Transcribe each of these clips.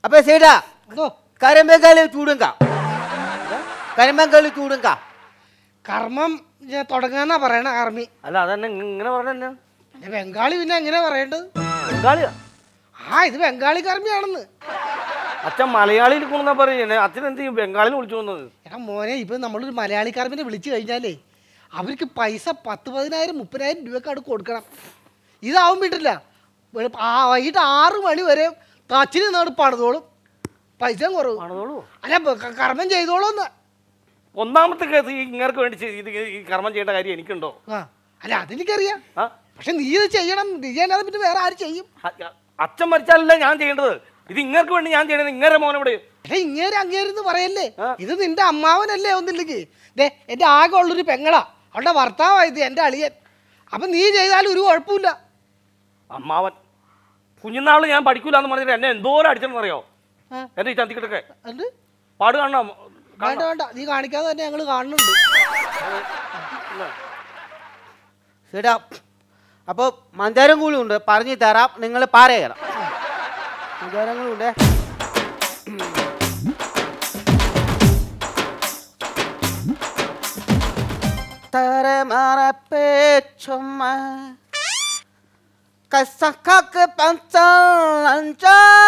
അപ്പൊ സേട്ടാ എന്തോ കരിമ്പങ്കാല് ചൂടുങ്ക കരിമ്പങ്കാല് ചൂടുങ്ക കർമ്മം ഞാൻ തുടങ്ങാന്നാ പറയണ ആർമി അല്ല അതന്നെ ഇങ്ങനെ പറഞ്ഞ പിന്നെ ബംഗാളി പിന്നെ എങ്ങനെ പറയേണ്ടത് ബംഗാളിയാ ആ ഇത് ബംഗാളി കർമ്മിയാണെന്ന് അച്ഛൻ മലയാളിയിൽ കൊണ്ടാ പറയുന്നത് അച്ഛൻ എന്ത് ചെയ്യും ബംഗാളിൽ വിളിച്ചു വന്നത് എടാ മോനെ ഇപ്പൊ നമ്മളൊരു മലയാളി കർമ്മിനെ വിളിച്ചു കഴിഞ്ഞാലേ അവർക്ക് പൈസ പത്ത് പതിനായിരം മുപ്പതിനായിരം രൂപയൊക്കെ അവിടെ കൊടുക്കണം ഇതാവും വിട്ടില്ല വെളുപ്പ- ആ വൈകിട്ട് ആറ് മണി വരെ തച്ചിന് നാട് പണിതോളും പൈസ കുറവ് ആണതോളൂ അല്ല ബ- ക- കർമ്മം ചെയ്തോളൂന്ന് ഒന്നാമത്തെ കേസ് ഈ ഇങ്ങർക്ക് വേണ്ടി ചെയ്ത് ഇത് ഈ കർമ്മം ചെയ്യേണ്ട കാര്യം എനിക്കുണ്ടോ ആ അല്ല അതെനിക്കറിയാം ആ പക്ഷെ നീ ഇത് ചെയ്യണം നീ അല്ലാതെ പിന്നെ വേറെ ആര് ചെയ്യും അ- അ- അച്ഛൻ മരിച്ചാലല്ല ഞാൻ ചെയ്യേണ്ടത് ഇത് ഇങ്ങർക്ക് വേണ്ടി ഞാൻ ചെയ്യണത് ഇങ്ങനെ മോനെ ഇവിടെ പക്ഷെ ഇങ്ങേര് അങ്ങേരെന്ന് പറയല്ലേ ആ. ഇത് നിന്റെ അമ്മാവനല്ലേ ഒന്നില്ലെങ്കിൽ ദേ എൻ്റെ ആകെ ഉള്ളൊരു പെങ്ങളാ അവളുടെ ഭർത്താവാ ഇത് എൻ്റെ അളിയൻ അപ്പം നീ ചെയ്താലും ഒരു കുഴപ്പമില്ല അമ്മാവൻ കുഞ്ഞുനാളിൽ ഞാൻ പഠിക്കൂല എന്ന് പറഞ്ഞിട്ട് എന്നെ എന്തോരം അടിച്ചെന്നറിയോ ആ. എന്റെ ഈ ചന്തിക്കിട്ടൊക്കെ അത് പാട് കാണണം വേണ്ട വേണ്ട നീ കാണിക്കാതെ തന്നെ ഞങ്ങൾ കാണുന്നുണ്ട് സേട്ടാ അപ്പോൾ മന്ദാരം കൂടി ഉണ്ട് പറഞ്ഞു തരാം നിങ്ങൾ പറയണം മന്ദാരം കൂടി ഉണ്ട് തരമറപ്പേ ചുമ്മ കസക്കക്ക് പഞ്ച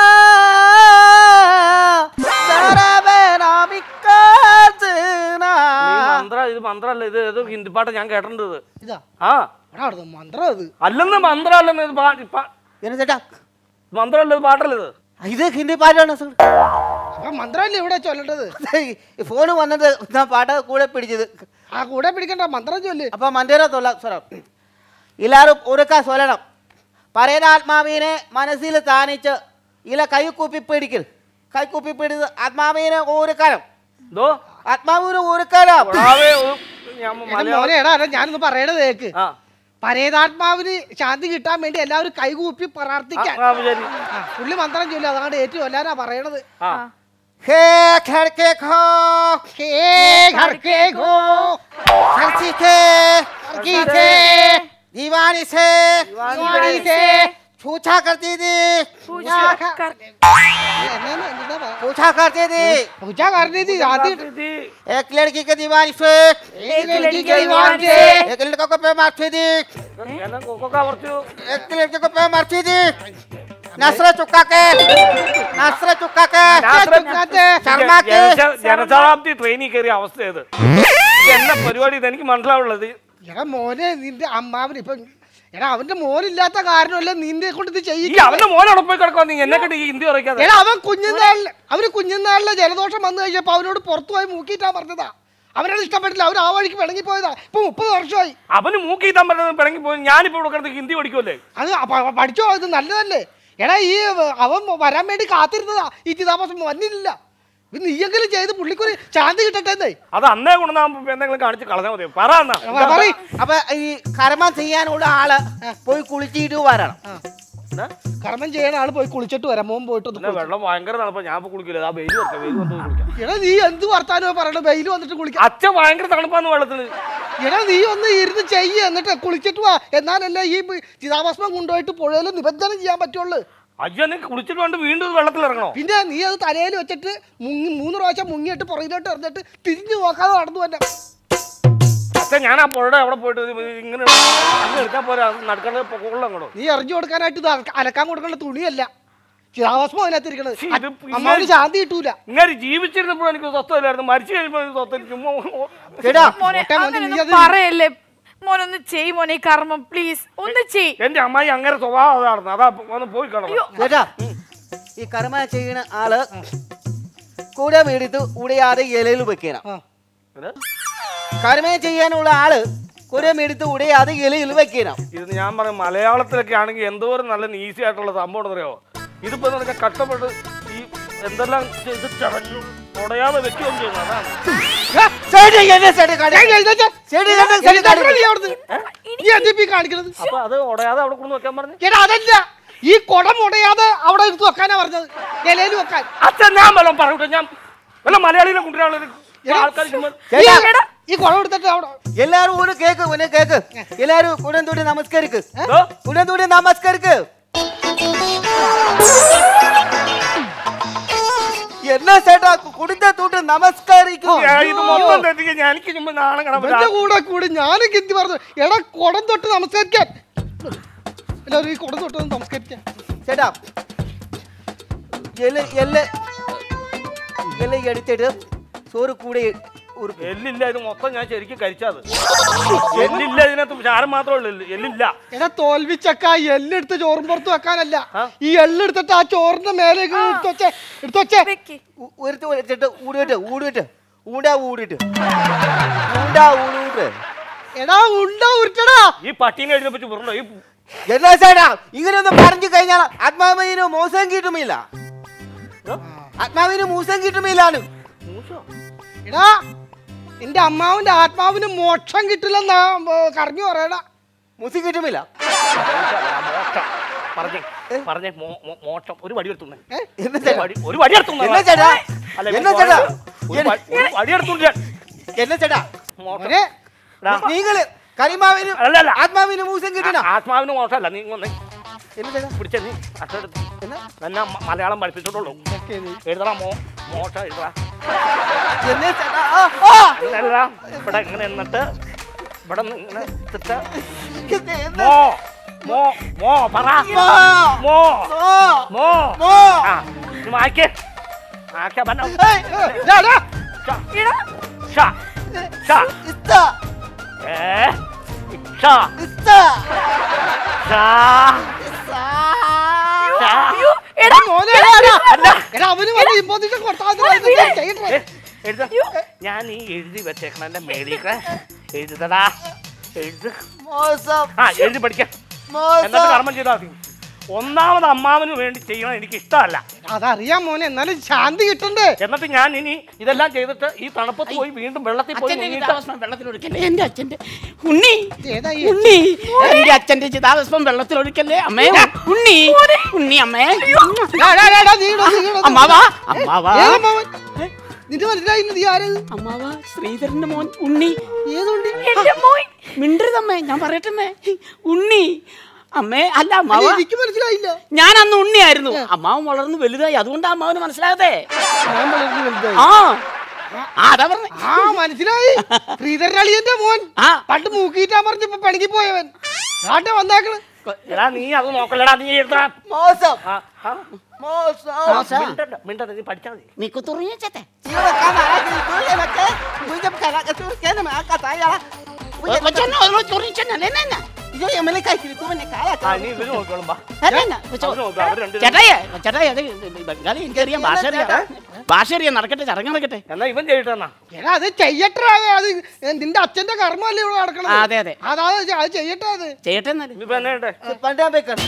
മന്ത്ര ഇത് മന്ത്രല്ല ഇത് ഏതോ ഹിന്ദി പാട്ട് ഞാൻ കേട്ടിട്ടുണ്ട് ഇത് ഇതാ ആ എടാ അവിടെ മന്ത്രം അത് അല്ലെന്ന് മന്ത്രമല്ലെന്ന് ഇത് പാ- പാ- என்ன ചേട്ടാ മന്ത്രമല്ല ഇത് പാട്ടല്ല ഇത് ഇത് ഹിന്ദി പാട്ടാണ് സാർ അപ്പം മന്ത്രമല്ലേ ഇവിടെ ചൊല്ലേണ്ടത് ഫോൺ വന്നത് ഞാൻ പാട്ട് കൂടെ പിടിച്ചത് ആ കൂടെ പിടിക്കണ്ട മന്ത്രം ചൊല്ല് അപ്പൊ മന്ദിര തൊല്ല സ്വരം എല്ലാവരും ഉറക്ക സ്വരണം പറയുന്ന ആത്മാവിനെ മനസ്സിൽ താനിച്ച് ഇല കൈ കൂപ്പി പിടിക്കൽ കൈ കൂപ്പി പിടിച്ച് ആത്മാവിനെ ഊരുക്കാനം എന്തോ ആത്മാവിന് ഊരുക്കാനം കൊടാവേ, ഒരു- ഞാൻ എന്റെ മലയാളം മോനെ എടാ എടാ ഞാനൊന്ന് പറയണത് കേക്ക് ആ പരേതാത്മാവിന് ശാന്തി കിട്ടാൻ വേണ്ടി എല്ലാവരും കൈകൂപ്പി ആ, പ്രാർത്ഥിക്കാൻ ആ, ശരി ആ, പുള്ളി മന്ത്രം ചൊല്ലി അതാണ്ട് ഏറ്റു കൊല്ലാനാ പറയണത് ആ ഹേ ഖടക്കെ ഖോ ഹേ ഘർ കേ ഘോ ഹർഷി ഖേ ഹർക്കി ഥേ दीवानी से ദീവാനി സേ पूछा करती थी പൂജാ കർ- എന്നാണ് എന്താ പറ- पूछा करती थी പൂജ करनी थी शादी ഇത് एक लड़की के दीवानी से एक लड़की के दीवान से एक लड़का को पे मारती थी എന്നെ കൊക്കൊക്കെ കുറച്ചു एक लड़के को पे मारती थी नसरे चुका के नसरे चुका के शर्मा के ജന- ജനശതാബ്ദി ട്രെയിനിൽ കയറിയ അവസ്ഥ ഇത് എന്നെ പരിപാടി ഇത് എനിക്ക് മനസ്സിലാവുള്ളത് എടാ മോനെ നിന്റെ അമ്മാവൻ ഇപ്പൊ എടാ അവന്റെ മോനില്ലാത്ത കാരണമല്ല നിന്നെ കൊണ്ട് ഇത് ഈ ചെയ്യില്ല അവന്റെ മോനെ അവിടെ പോയി കിടക്കുക നീ എന്നെ കണ്ട് ഈ ഹിന്ദി പറയിക്കാതെ എടാ അവൻ കുഞ്ഞുനാളില് അവന് കുഞ്ഞുനാളിലെ ജലദോഷം വന്നു കഴിഞ്ഞപ്പോ അവനോട് പുറത്തു പോയി മൂക്കിയിട്ടാ പറഞ്ഞതാ അവനത് ഇഷ്ടപ്പെട്ടില്ല അവൻ ആ വഴിക്ക് പിണങ്ങി പോയതാ ഇപ്പൊ മുപ്പത് വർഷമായി അവന് മൂക്കി താൻ പറ്റുന്നത് പിണങ്ങി പോയി ഞാനിപ്പോ ഇവിടെ കിടന്ന് ഹിന്ദി പഠിക്കുമല്ലേ അത് അപ്പ- അപ്പ പഠിച്ചോ ഇത് നല്ലതല്ലേ എടാ ഈ അവൻ വരാൻ വേണ്ടി കാത്തിരുന്നതാ ഈ ചിതാഭസം വന്നില്ല ഇത് നീയെങ്കിലും ചെയ്ത് പുള്ളിക്കൊരു ശാന്തി കിട്ടട്ടെ എന്നേ അത് അന്നേ കൊണ്ടുവന്നാകുമ്പോ എന്തെങ്കിലും കാണിച്ച് കളഞ്ഞാൽ മതി പറ എന്നാ പറയ്. അപ്പൊ ഈ കർമ്മം ചെയ്യാനുള്ള ആള് പോയി കുളിച്ചിട്ട് വരണം എന്നാ? കർമ്മം ചെയ്യണ ആള് പോയി കുളിച്ചിട്ട് വരാം മോൻ പോയിട്ട് ഒന്ന് പിന്നെ വെള്ളം ഭയങ്കര തണുപ്പാ ഞാൻ ഇപ്പൊ കുളിക്കില്ല ആ വെയിൽ വരട്ടെ വെയിൽ വന്ന് കുളിക്കാം കുളി- എടാ നീ എന്ത് വർത്താനോ പറയണ വെയിൽ വന്നിട്ട് കുളിക്കാം അച്ഛൻ ഭയങ്കര തണുപ്പാന്ന് വെള്ളത്തിന് എടാ നീ ഒന്ന് ഇരുന്ന് ചെയ്യ് എന്നിട്ട് കുളിച്ചിട്ട് വാ എന്നാലല്ലേ ഈ ചിതാഭസ്മം കൊണ്ടുപോയിട്ട് പുഴയിൽ നിബന്ധനം ചെയ്യാൻ പറ്റുള്ളൂ അയ്യോ നീ കുളിച്ചിട്ട് വേണ്ട വീണ്ടും വെള്ളത്തിൽ ഇറങ്ങണോ പിന്നെ നീ അത് തലയിൽ വെച്ചിട്ട് മുങ്ങി മൂന്ന് പ്രാവശ്യം മുങ്ങിയിട്ട് പുറകിലോട്ട് എറിഞ്ഞിട്ട് തിരിഞ്ഞു നോക്കാതെ നടന്നു തന്നെ അച്ഛൻ ഞാൻ ആ പുഴയുടെ അവിടെ പോയിട്ട് ഇത് ഇങ്ങനെ അങ്ങ് എടുക്കാൻ പോരാ നടക്കണ പൊക്കമുള്ള അങ്ങോട്ടോ നീ എറിഞ്ഞു കൊടുക്കാനായിട്ട് ഇത് അലക്ക- അലക്കാൻ കൊടുക്കേണ്ട തുണിയല്ല ചിതാഭസ്മം അതിനകത്തിരിക്കണത് ശ്ശി, ഇത് അമ്മാവിന് ശാന്തി കിട്ടൂല ഇങ്ങനെ ജീവിച്ചിരുന്നപ്പോഴും എനിക്ക് സ്വസ്ഥമില്ലായിരുന്നു മരിച്ചു കഴിയുമ്പോൾ എനിക്ക് സ്വസ്ഥം ചുമ്മാ കേട്ടാ മോനെ കോട്ടയം വന്ന് അങ്ങനെ നീ ഒന്നും അത് പറയല്ലേ മോനൊന്ന് ചെയ് മോനെ ഈ കർമ്മം പ്ലീസ് ഒന്ന് ചെയ് എന്റെ അമ്മായി അങ്ങനെ സ്വഭാവം അതായിരുന്നു അതാ ഒന്ന് പോയി കാണണം കേട്ടാ ഈ കർമ്മ ചെയ്യുന്ന ആള് കൂടെ മേടിത്ത് ഉടയാതെ ഇലയിൽ വെക്കണം ആ. കർമ്മ ചെയ്യാനുള്ള ആള് കുറെ മേടിത്ത് ഉടയാതെ ഇലയിൽ വെക്കണം ഇത് ഞാൻ പറയും മലയാളത്തിലൊക്കെ ആണെങ്കിൽ എന്തോരം നല്ല ഈസി ആയിട്ടുള്ള സംഭവം ഉണ്ടെന്നറിയോ ഇതിപ്പോ എന്ന് പറഞ്ഞാൽ കഷ്ടപ്പെട്ട് ഈ എന്തെല്ലാം ചെയ്ത് ചടഞ്ഞു ഉടയാതെ വെക്കുകയും ചെയ്യുന്നു അതാണ് ശരി, എന്നെ ശരി കാണിക്ക്. ഏയ് എഴുന്നേറ്റ്. ശരി, എന്നെ ശരി എഴുന്നേറ്റ് കാണിക്ക്. നീ അവിടുന്ന്. നീ എന്താ ഇപ്പൊ ഈ കാണിക്കണത് അപ്പൊ അത് ഉടയാതെ അവിടെ കൊണ്ടു വെക്കാൻ പറഞ്ഞു എടാ അതല്ല ഈ കുടം ഉടയാതെ അവിടെ എടുത്ത് വെക്കാനാ പറഞ്ഞത് ഇലയിൽ വെക്കാൻ അച്ഛൻ ഞാൻ വല്ലതും പറയട്ടെ ഞാൻ വല്ല മലയാളികളെ കൊണ്ടുവരാനുള്ള ആൾക്കാർ ചുമ്മാ കേട്ടാ? ഈ കുടം എടുത്തിട്ട് അവിടെ എല്ലാരും ഒരു കേക്ക് ഒന്ന് കേക്ക് എല്ലാരും കുടന്തൂടി നമസ്കരിക്ക് എന്തോ? കുടന്തൂടി നമസ്കരിക്ക് എന്നാ ചേട്ടാ കുടുത്ത തൂട്ട് നമസ്കരിക്കും ഏ, ഇത് മൊത്തം തെറ്റിക്ക് ഞാൻ എനിക്ക് മുമ്പ് നാളെ ഇവന്റെ കൂടെ കൂടി ഞാനൊക്കെ എന്ത് പറഞ്ഞു എടാ കുടം തൊട്ട് നമസ്കരിക്കാൻ എല്ലാവരും ഈ കുടം തൊട്ട് ഒന്ന് നമസ്കരിക്കാൻ ചേട്ടാ എല്ല എല്ല എല്ല എടുത്തിട്ട് ചോറ് കൂടെ ഉറുക്കും എല്ലില്ല ഇത് മൊത്തം ഞാൻ ശരിക്കും കഴിച്ചത് എല്ലില്ല ഇതിനകത്ത് ചാരം മാത്രമേ ഉള്ളൂ എല്ല്. എല്ലില്ല എടാ തോൽവിച്ചക്ക എല്ലെടുത്ത് ചോറും പുറത്ത് വെക്കാനല്ല ആ? ഈ എള്ളെടുത്തിട്ട് ആ ചോറിന്റെ മേലേക്ക് എടുത്ത് വെച്ചേ എടുത്ത് വെച്ചേ വെക്ക് ഒരുത്ത് വെച്ചിട്ട് ഊടിട്ട് ഊടിട്ട് ഊണ്ടാ ഊടിട്ട് ഊണ്ടാ ഊടിട്ട് എടാ ഉണ്ട ഉരുട്ടടാ ഈ പട്ടീനെ എഴുതിപ്പിച്ച് പുറണ്ടോ ഈ എന്നാ ചേട്ടാ ഇങ്ങനെയൊന്നും പറഞ്ഞു കഴിഞ്ഞാൽ ആത്മാവിന് മോശം കിട്ടുമില്ല ആത്മാവിന് മൂസം കിട്ടുമില്ലാണ് എടാ നിന്റെ അമ്മാവിന്റെ ആത്മാവിന് മോക്ഷം കിട്ടില്ലെന്നാ കറങ്ങി പറയടാ മൂസം കിട്ടുമില്ല പറഞ്ഞേ പറഞ്ഞേ മോ- മോ- മോട്ടം ഒരു വടി എടുത്തുണ്ടേ ഏ? എന്നാ ചേട്ടാ വടി ഒരു വടി എടുത്തു എന്നാ ചേട്ടാ അല്ല എന്നാ ചേട്ടാ ഒരു വടി എടുത്തുണ്ട് എന്നാ ചേട്ടാ മോട്ടം മോനെ എടാ, നിങ്ങള് കരിമാവിന് അല്ല, അല്ല. ആത്മാവിന് മൂസം കിട്ടണ ആ- ആത്മാവിന് മോശമല്ല നീ ഒന്ന് എന്നാ ചേട്ടാ പിടിച്ച നീ അക്ഷരത്ത് എന്നാ തന്നെ മ- മലയാളം പഠിപ്പിച്ചിട്ടുള്ളൂ എഴുതടാ മോ മോശ എഴുതടാ എന്നാ ചേട്ടാ ആ, ആ. ഇങ്ങനെയല്ല ഇവിടെ ഇങ്ങനെ എന്നിട്ട് ഇവിടെ നിന്ന് ഇങ്ങനെ എടുത്തിട്ട് എന്നാ- മോ മോ മോ പറ മോ. മോ മോ. മോ മോ. ആ നീ മായ്ക്ക് മായ്ക്ക പറഞ്ഞ ഏയ്, ഡാ, ഡാ. ഷ ഷ ഇസ്ത, ഏ ഷ ഇസ്ത, ഷ ഇസ്ത. അയ്യോ, എടാ മോനെ, എടാ, എടാ. എടാ, അവന് വന്ന് imposition കൊടുത്താ മതി, ഇത് ചെയ്യട്ടെ. ഏ, എഴുത ഞാൻ ഈ എഴുതി വെച്ചേക്കണ മേളിക്ക എഴുതടാ എഴുത് മോശം ആ എഴുതി പഠിക്കാം എന്നിട്ട് മോശം കർമ്മം ചെയ്താൽ മതി ഒന്നാമത് അമ്മാവന് വേണ്ടി ചെയ്യണം എനിക്ക് ഇഷ്ടമല്ല അതറിയാം മോനെ എന്നാലും ശാന്തി കിട്ടണ്ടേ എന്നിട്ട് ഞാൻ ഇനി ഇതെല്ലാം ചെയ്തിട്ട് ഈ തണുപ്പത്ത് പോയി വീണ്ടും വെള്ളത്തിൽ പോയി അച്ഛന്റെ മുങ്ങിയിട്ട് ചിതാഭസ്മം വെള്ളത്തിലൊഴിക്കല്ലേ എന്റെ അച്ഛന്റെ ഉണ്ണി ഏതാ ഈ ഉണ്ണി എന്റെ അച്ഛന്റെ ചിതാഭസ്മം വെള്ളത്തിലൊഴിക്കല്ലേ അമ്മേ ഉണ്ണി ഉണ്ണി അമ്മേ ഡാ, ഡാ, ഡാ, ഡാ, നീ ഇടോ, നീ ഇടോ, നീ അമ്മാവാ ഇടോ. അമ്മാവാ ഏതാ അമ്മാവൻ? നിന്റെ മനസ്സിലായി നീ ആരത് അമ്മാവാ ശ്രീധരന്റെ മോൻ ഉണ്ണി ഏതുണ്ട് എന്റെ മോൻ മിണ്ടരുതമ്മേ ഞാൻ പറയട്ടെ ഉണ്ണി അമ്മേ അല്ല അല്ല, അമ്മാവ എനിക്ക് മനസ്സിലായില്ല ഞാൻ അന്ന് ഉണ്ണിയായിരുന്നു അമ്മാവൻ വളർന്ന് വലുതായി അതുകൊണ്ട് അമ്മാവന് മനസ്സിലാകതെ ഞാൻ വളർന്നു വലുതായി. ആ ആ, അതാ പറഞ്ഞേ ആ മനസ്സിലായി ശ്രീധരൻ അളിയന്റെ മോൻ ആ പണ്ട് മൂക്കിയിട്ടാ പറഞ്ഞപ്പോ പണിക്ക് പോയവൻ ആട്ടെ വന്നാക്കള് എടാ നീ അത് നോക്കല്ലടാ നീ എഴുതാ മോശം ആ, ആ. മോശം മിണ്ടണ്ട, മിണ്ടണ്ട, നീ പഠിച്ചാൽ മതി നീ കുത്തുറിഞ്ഞേ Iba kana lagi itu ya nak. Punya kana ke tu kan mak kata ya. Punya ചൊറിഞ്ഞല്ലേ yo yang mereka itu menikah ആ നീ ഇവര് നോക്കോളും ബാ അല്ല അവര് നോക്കാം അവര് രണ്ടുപേരും ചേട്ടായി ചേട്ടായി അത് ബംഗാളി എനിക്കറിയാം ഭാഷ അറിയാം ഭാഷ അറിയാം നടക്കട്ടെ ചടങ്ങ് നടക്കട്ടെ എന്നാ ഇവൻ ചെയ്യട്ടെ എന്നാ എടാ അത് ചെയ്യട്ടെ അത് നിന്റെ അച്ഛന്റെ കർമ്മല്ലേ ഇവിടെ നടക്കണത് ആ, അതെ, അതെ. അതാ അത് അത് ചെയ്യട്ടെ അത് ചെയ്യട്ടെ എന്നാല് ഇനിയിപ്പോ എന്നാ ചെയ്യട്ടെ Pandai bekan.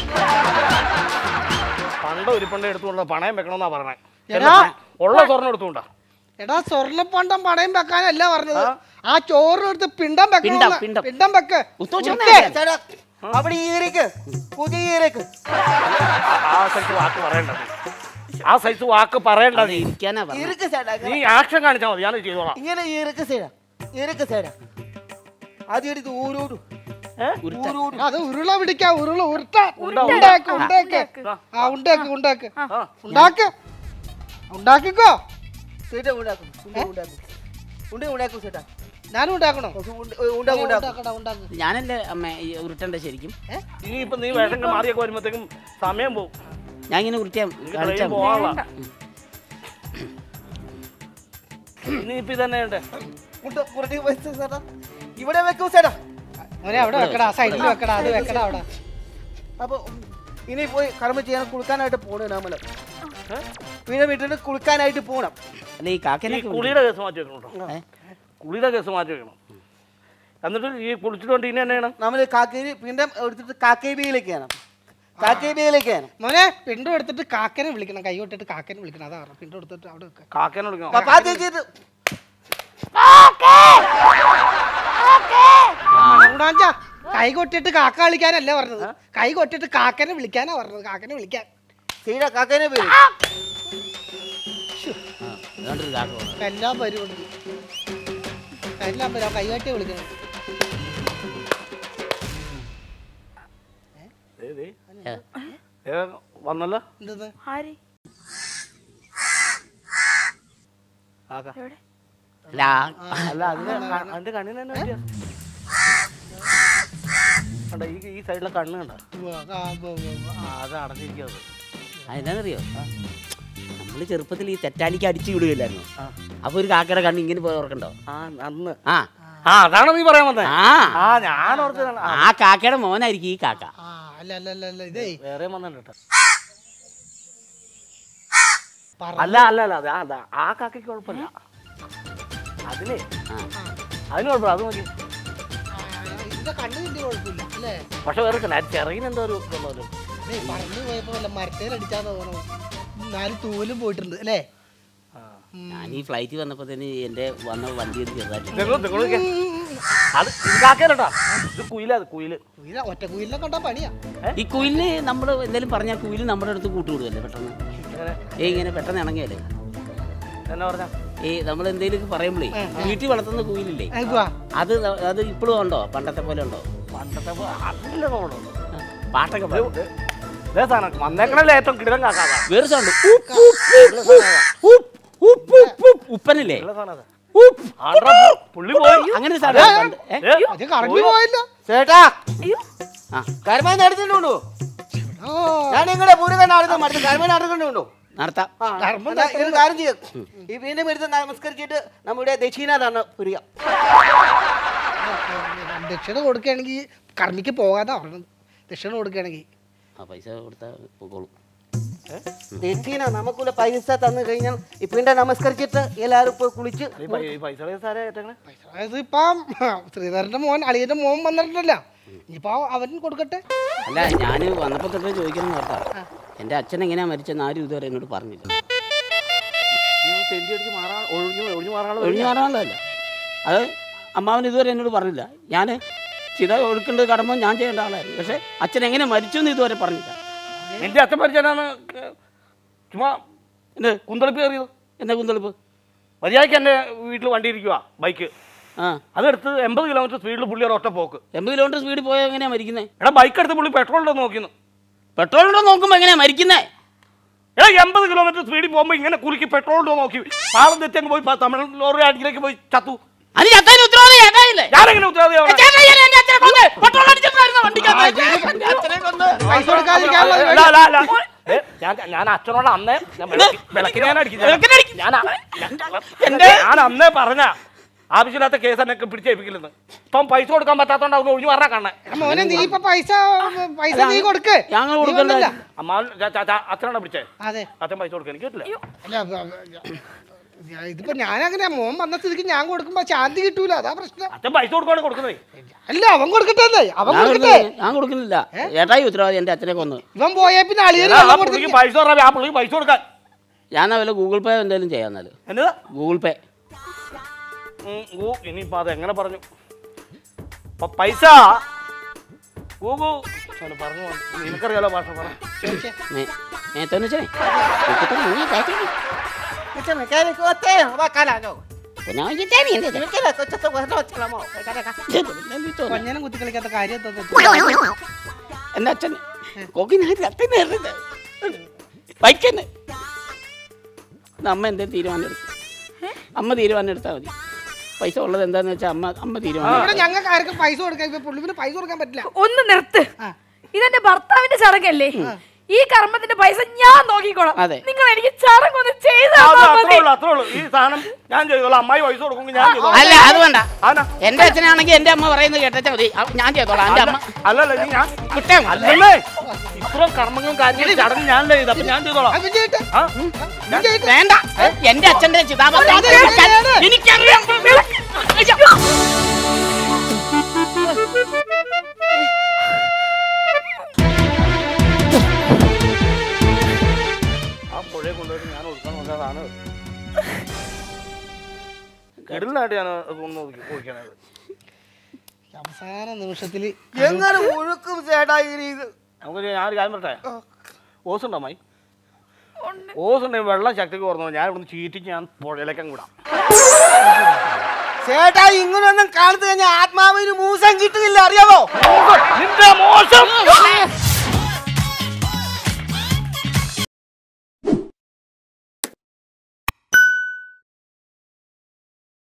പണ്ട് ഒരു പണ്ട് എടുത്തുകൊണ്ട് പണയം വെക്കണമെന്നാ പറഞ്ഞേ എടാ ഉള്ള സ്വർണ്ണം എടുത്തുകൊണ്ടാ എടാ സ്വർണ്ണപ്പണ്ടം പണയം വെക്കാനല്ല പറഞ്ഞത് ആ ചോറ് എടുത്ത് പിണ്ടം വെക്കണം പിണ്ടം. പിണ്ടം വെക്ക് ഉത്തോച്ച് ഉരുട്ട്. Sada. Apa di irik? Putih irik. ആ- ആ സൈസ് വാക്ക് പറയേണ്ടത് ആ സൈസ് വാക്ക് പറയേണ്ടത് നീ. ഇരിക്കാനാ പറഞ്ഞത് Irik sada. നീ ആക്ഷൻ കാണിച്ചാൽ മതി ഞാൻ ചെയ്തോളാം ഇങ്ങനെ ഇറുക്ക് സൈഡാ ഇറുക്ക് സൈഡാ ആദ്യം എടുത്ത് ഊരൂടു ഊരൂടു അത് ഉരുള പിടിക്കാ ഉരുള ഉരുട്ട ഉണ്ടാക്ക് ഉണ്ടാക്ക് ആ ഉണ്ടാക്ക് ഉണ്ടാക്ക് ആ. ഉണ്ടാക്ക് ഉണ്ടാക്കിക്കോ സൈഡ ഉണ്ടാക്കും ഉണ്ട ഉണ്ടാക്കും ഉണ്ട ഉണ്ടാക്കും സൈഡാ ഞാനും ഉണ്ടാക്കണോ ഉണ്ടാക്കും ഉണ്ടാക്കും ഉണ്ടാക്കടാ ഉണ്ടാക്ക് ഞാനല്ലേ അമ്മ ഈ ഉരുട്ടണ്ട ശരിക്കും ഇനിയിപ്പോ നീ വേഷം മാറിയൊക്കെ വരുമ്പോഴത്തേക്കും സമയം പോകും ഞാൻ ഇങ്ങനെ ഉരുട്ടിയാ എനിക്ക് കാണിച്ചാ ട്രെയിൻ പോകാനുള്ള ഇനിയിപ്പോ ഇതന്നെ ഉണ്ട് മുട്ട പുറത്തേക്ക് വെച്ച സേട്ടാ ഇവിടെ വെക്കൂ സേട്ടാ മോനെ അവിടെ വെക്കടാ സൈഡിൽ വെക്കടാ അത് വെക്കടാ അവിടെ അപ്പൊ ഇനി പോയി കർമ്മ ചെയ്യാൻ കുളിക്കാനായിട്ട് പോകണം നമ്മള് പിന്നെ വീട്ടിൽ കുളിക്കാനായിട്ട് പോകണം അല്ല ഈ ഈ കാക്കനൊക്കെ കുളിയുടെ കേസ് മാറ്റി വെക്കണം കേട്ടോ ഏ? കുളിയുടെ കേസ് മാറ്റി വെക്കണം എന്നിട്ട് ഈ കുളിച്ചിട്ടുണ്ട് ഇനി എന്നാ ചെയ്യണം നമ്മൾ കാക്കേരി പിന്നെ എടുത്തിട്ട് കാക്കേബിയിലേക്ക് ചെയ്യണം കാക്കേബിയിലേക്ക് ചെയ്യണം മോനെ പിണ്ടം എടുത്തിട്ട് കാക്കനെ വിളിക്കണം കൈ കൊട്ടിട്ട് കാക്കനെ വിളിക്കണം അതാ പറഞ്ഞത് പിണ്ടം എടുത്തിട്ട് അവിടെ വെക്ക കാക്കേനെ വിളിക്കണം പാത്തി വെച്ചിട്ട് ഗുണാഞ്ച കൈ കൊട്ടിട്ട് കാക്ക വിളിക്കാനല്ല പറഞ്ഞത് കൈ കൊട്ടിട്ട് കാക്കനെ വിളിക്കാനാ പറഞ്ഞത് കാക്കനെ വിളിക്കാൻ സീഡ കാക്കേനെ പേര് അതുകൊണ്ടൊരു കാക്ക വന്നു. എല്ലാം പരിപാടി എല്ലാം വരും കൈ കാട്ടി വിളിക്കണം ദേ, ദേ. ഏ. ഏ, വന്നല്ലോ എന്തെന്ന് ആര് കാക്ക എവിടെ? അല്ല അല്ല അതിന് ക- അതിന്റെ കണ്ണിന് തന്നെ വ്യത്യാസം. കണ്ടോ, ഈ ഈ സൈഡിലെ കണ്ണ് കണ്ട ഉവ്വ്, ആ, ഉവ്വ്, ഉവ്വ്, ഉവ്വ്. അത് അടഞ്ഞിരിക്കുന്നത് അതെന്നാന്നറിയോ നമ്മള് ചെറുപ്പത്തിൽ ഈ തെറ്റാലിക്ക് അടിച്ചു വിടുകയില്ലായിരുന്നു അപ്പൊ ഒരു കാക്കയുടെ കണ്ണ് ഇങ്ങനെ പോയി ഓർക്കണ്ടോ ആ അന്ന് ആ ആ അതാണ് നീ പറയാൻ വന്നത് ആ ആ ഞാൻ ഓർത്തതാണ് ആ, ആ കാക്കയുടെ മോനായിരിക്കും ഈ കാക്ക ആ അല്ല അല്ല അല്ല അല്ല ഇതേ വേറെ വന്നിട്ടുണ്ട് കേട്ടോ പറ അല്ല അല്ല അല്ല അത് അതാ ആ കാക്കയ്ക്ക് കുഴപ്പമില്ല അതിലേ ആ. അതിന് കുഴപ്പമില്ല അത് മതി ആ, ഇതിന്റെ കണ്ണ് വലിയ കുഴപ്പമില്ല അല്ലേ പക്ഷെ വേറെ ചെറിയ എന്തോ ഒരു ഇതുള്ളൂ ഇതേ പറഞ്ഞു പോയപ്പോ വല്ല മരത്തേൽ അടിച്ചാന്ന് തോന്നണം നാല് തൂവലും പോയിട്ടുണ്ട് അല്ലേ ഞാൻ ഈ ഫ്ലൈറ്റ് വന്നപ്പോ തന്നെ എന്റെ വന്ന വണ്ടി ഒന്ന് ചെറുതായിട്ട് നിങ്ങൾ നിങ്ങൾ അത് ഇത് കാക്കയല്ലട്ടാ ഇത് കുയിലാ അത് കുയില് കുയില ഒറ്റ കുയിലിനെ കണ്ടാ പണിയാ ഈ കുയിലിന് നമ്മൾ എന്തെങ്കിലും പറഞ്ഞാൽ കുയില് നമ്മുടെ അടുത്ത് കൂട്ടുവിടുമല്ലേ പെട്ടെന്ന് എങ്ങനെ ഏ ഇങ്ങനെ പെട്ടെന്ന് ഇണങ്ങിയല്ലേ എന്നാ പറഞ്ഞ ഈ നമ്മൾ എന്തെങ്കിലും പറയുമ്പോഴേ വീട്ടിൽ വളർത്തുന്ന കുയിലില്ലേ എന്തുവാ അത് ന- അത് ഇപ്പോഴും ഉണ്ടോ പണ്ടത്തെ പോലെ ഉണ്ടോ പണ്ടത്തെ പോ- അതില്ല തോന്നുന്നു ആ, പാട്ടൊക്കെ പാടും. ഇതേ സാധനം വന്നേക്കണല്ലേ ഏറ്റവും കിടിലം കാക്കാതാ വേറെ സൗണ്ട് ഉപ്പനില്ലേ നല്ല സാധനം അതാ. ആണ്ട്രാ, പുള്ളി പോയി അങ്ങനെ ഒരു സാധനം പണ്ട്. ഏ? ഏ, അത് കറങ്ങി പോയല്ലോ ചേട്ടാ അയ്യോ ആ കർമ്മം നടത്തിയിട്ടുണ്ടോ ആ, ഞാൻ നിങ്ങളുടെ മുരുകൻ നടത്തും അടുത്ത് കർമ്മം നടക്കുന്നുണ്ടോ നടത്താം ആ, എന്നാ ഒരു കാര്യം ചെയ്യും ഈ വീണ്ടും എടുത്ത് നമസ്കരിച്ചിട്ട് നമ്മുടെ ദക്ഷിണ തന്നെ പുരിക ദക്ഷിണ കൊടുക്കുകയാണെങ്കിൽ കർമ്മിക്ക് പോകാതാ പറഞ്ഞത് ദക്ഷിണ കൊടുക്കുകയാണെങ്കിൽ ആ പൈസ കൊടുത്താൽ പോകോളും ദക്ഷിണ നമുക്കുള്ള പൈസ തന്നു കഴിഞ്ഞാൽ ഈ പിണ്ട നമസ്കരിച്ചിട്ട് എല്ലാവരും പോയി കുളിച്ച് ഈ പൈ- ഈ പൈസ സാരേ ഏറ്റങ്ങനെ അതായത് ഇപ്പം ശ്രീധരന്റെ മോൻ അളിയന്റെ മോൻ വന്നിട്ടുണ്ടല്ല ഇനിയിപ്പോ അവൻ കൊടുക്കട്ടെ അല്ല ഞാൻ വന്നപ്പോൾ തൊട്ട് ചോദിക്കണം ഓർത്താ എൻ്റെ അച്ഛൻ എങ്ങനെയാ മരിച്ചെന്ന് ആരും ഇതുവരെ എന്നോട് പറഞ്ഞില്ല തെണ്ടി അടിച്ച് മാറാ ഒഴിഞ്ഞു ഒഴിഞ്ഞു മാറാനുള്ള ഒഴിഞ്ഞു മാറാനുള്ളതല്ല അത് അമ്മാവൻ ഇതുവരെ എന്നോട് പറഞ്ഞില്ല ഞാൻ ചിത ഒഴുക്കേണ്ടത് കടമ ഞാൻ ചെയ്യേണ്ട ആളായിരുന്നു പക്ഷേ അച്ഛൻ എങ്ങനെ മരിച്ചു എന്ന് ഇതുവരെ പറഞ്ഞില്ല നിന്റെ അച്ഛൻ പരിചയനാണ് ചുമ്മാ എന്ത് കുന്തളിപ്പ് കയറിയത് എന്താ കുന്തളിപ്പ് മര്യാദയ്ക്ക് എൻ്റെ വീട്ടിൽ വണ്ടി ഇരിക്കുക ബൈക്ക് ആ അതെടുത്ത് എൺപത് കിലോമീറ്റർ സ്പീഡിൽ പുള്ളി ഒരു ഒറ്റ പോക്ക് എൺപത് കിലോമീറ്റർ സ്പീഡിൽ പോയാൽ എങ്ങനെയാ മരിക്കുന്നത് എടാ ബൈക്ക് എടുത്ത് പുള്ളി പെട്രോൾ ഉണ്ടോ നോക്കുന്നു പെട്രോൾ ഉണ്ടോ നോക്കുമ്പോൾ എങ്ങനെയാ മരിക്കുന്നത് എടാ എൺപത് കിലോമീറ്റർ സ്പീഡിൽ പോകുമ്പോൾ ഇങ്ങനെ കുലുക്കി പെട്രോൾ ഉണ്ടോ നോക്കി പാളം തെറ്റി അങ്ങ് പോയി പ- തമിഴ് ലോറി അടിയിലേക്ക് പോയി ചത്തു അത് ചത്താൻ ഉത്തരവാദി ചേട്ടായില്ലേ ഞാനെങ്ങനെ ഉത്തരവാദിയാവണം ചേട്ടായില്ലേ എൻ്റെ അച്ഛനെ കൊന്ന് പെട്രോൾ അടിച്ചിട്ടായിരുന്നു വണ്ടിക്കകത്ത് എൻ്റെ അച്ഛനെ കൊന്ന് പൈസ കൊടുക്കാതിരിക്കാനുള്ള അല്ല, അല്ല, അല്ല. ഏ, ഞാൻ ഞാൻ അച്ഛനോട് അന്നേ ഞാൻ വിളക്കി- വിളക്കിനെ ഞാൻ അടിക്കും. വിളക്കിനെ അടിക്കും. ഞാൻ എന്റെ ഞാൻ അന്നേ പറഞ്ഞ ആവശ്യമില്ലാത്ത കേസ് എന്നെ പിടിച്ചേൽപ്പിക്കില്ലെന്ന് ഇപ്പം പൈസ കൊടുക്കാൻ പറ്റാത്തോണ്ട് അവന് ഒഴിഞ്ഞു പറഞ്ഞാ കാണേ മോനെ നീ ഇപ്പൊ പൈസ പൈസ നീ കൊടുക്ക് ഞങ്ങൾ നീ കൊടുക്കണ്ട കൊണ്ടില്ല. അമ്മ അച്ഛനാണ് പിടിച്ചേ അതെ അച്ഛൻ പൈസ കൊടുക്കാൻ എനിക്ക് പറ്റില്ല അല്ല അ- അ- അ- ഇതിപ്പോ ഞാനങ്ങനെ മോൻ വന്ന സ്ഥിതിക്ക് ഞാൻ കൊടുക്കുമ്പോ ശാന്തി കിട്ടൂല അതാ പ്രശ്നം അച്ഛൻ പൈസ കൊടുക്കുകയാണ് കൊടുക്കുന്നത് അല്ല അവൻ കൊടുക്കട്ടെ എന്നേ, അവൻ ഞാൻ കൊടുക്കട്ടെ കൊടുക്കുന്നില്ല ഞാൻ കൊടുക്കുന്നില്ല ചേട്ടായി ഉത്തരവാദി എൻ്റെ അച്ഛനെ കൊന്ന് ഇവൻ പോയ പിന്നെ അളിയന് ആ വെള്ളം പുള്ളിക്ക് കൊടുത്തിട്ട് പൈസ പറഞ്ഞാൽ ആ പുള്ളിക്ക് പൈസ കൊടുക്കാൻ ഞാൻ വല്ല ഗൂഗിൾ പേ എന്തെങ്കിലും ചെയ്യാം എന്നാൽ എന്നതാ ഗൂഗിൾ പേ ഉം, ഊ, ഇനിയിപ്പോ അത് എങ്ങനെ പറഞ്ഞു അപ്പൊ പൈസ ഊകു അവന് പറഞ്ഞു നിനക്കറിയാലോ ഭാഷ പറ നേരത്തെ വെച്ചേ മെക്കാനിക് ഒത്തേ വാക്കാലോ ഞാൻ വെച്ചിട്ടാണ് എൻ്റെ അച്ഛൻ. എനിക്കല്ല കൊച്ചത്തെ വെറുതെ വെച്ചോളാമോ കൊഞ്ഞനം കുത്തി കളിക്കാത്ത കാര്യം എന്താ എൻ്റെ അച്ഛൻ കോക്കിനാരി അച്ഛൻ ബൈക്കന്നെ അമ്മ എന്തേ തീരുമാനം എടുക്കും അമ്മ തീരുമാനം എടുത്താൽ മതി പൈസ ഉള്ളത് എന്താന്ന് വെച്ചാൽ അമ്മ അമ്മ തീരുമാനം ഇവിടെ ഞങ്ങൾക്ക് ആർക്കും പൈസ കൊടുക്കാൻ ഇപ്പൊ പുള്ളിന് പൈസ കൊടുക്കാൻ പറ്റില്ല ഒന്ന് നിർത്ത് ആ. ഇതെന്റെ ഭർത്താവിന്റെ ചടങ്ങല്ലേ ഈ കർമ്മത്തിന്റെ പൈസ ഞാൻ നോക്കിക്കോളാം അതെ. നിങ്ങൾ എനിക്ക് ചടങ്ങൊന്ന് ചെയ്ത് അത് തന്നാ അത്രേ മതി. ഉള്ളൂ അത്രേ ഉള്ളൂ ഈ സാധനം ഞാൻ ചെയ്തോളാം അമ്മായി പൈസ കൊടുക്കുമെങ്കിൽ ഞാൻ ചെയ്തോളാം അല്ല അത് വേണ്ട ആനാ എൻ്റെ അച്ഛനാണെങ്കിൽ എൻ്റെ അമ്മ പറയുന്നത് കേട്ടാ മതി അ- ഞാൻ ചെയ്തോളാം എൻ്റെ അമ്മ അല്ലല്ല നീ ഞാൻ വിട്ടേ മതി. അല്ലല്ലേ ഇത്രയും കർമ്മങ്ങളും കാര്യങ്ങളും ചടങ്ങ് ഞാനല്ലേ ചെയ്ത് അപ്പൊ ഞാൻ ചെയ്തോളാം അത് ചെയ്യട്ടെ ആ? ഞാൻ ചെയ്യട്ടെ വേണ്ട എൻ്റെ അച്ഛൻ്റെ ചിതാഭസ്മം അതെ, അതെ, അതെ. എനിക്കറിയാം അയ്യോ. ആ പുഴയെ കൊണ്ടുപോയിട്ട് ഞാൻ ഒതുക്കാൻ നോക്കാതാണ് കിടലിനായിട്ട് ഞാൻ ഒന്ന് ഒതുക്കി ഒതുക്കണത് അവസാന നിമിഷത്തില് എങ്ങനെ ഒഴുക്കും ചേട്ടാ ഈ ഇത് നമുക്ക് ഞാനൊരു കാര്യം പറട്ടെ ഓസ് ഉണ്ടോ അമ്മായി ഓസ് ഉണ്ടെങ്കിൽ വെള്ളം ശക്തിക്ക് കുറഞ്ഞു ഞാൻ ഇവിടുന്ന് ചീറ്റിച്ച് ഞാൻ പുഴയിലേക്ക് അങ്ങ് വിടാം ചേട്ടാ ഇങ്ങനൊന്നും കാണിച്ചു കഴിഞ്ഞാൽ ആത്മാവിന് മൂസം കിട്ടുന്നില്ല അറിയാമോ നിന്റെ മോശം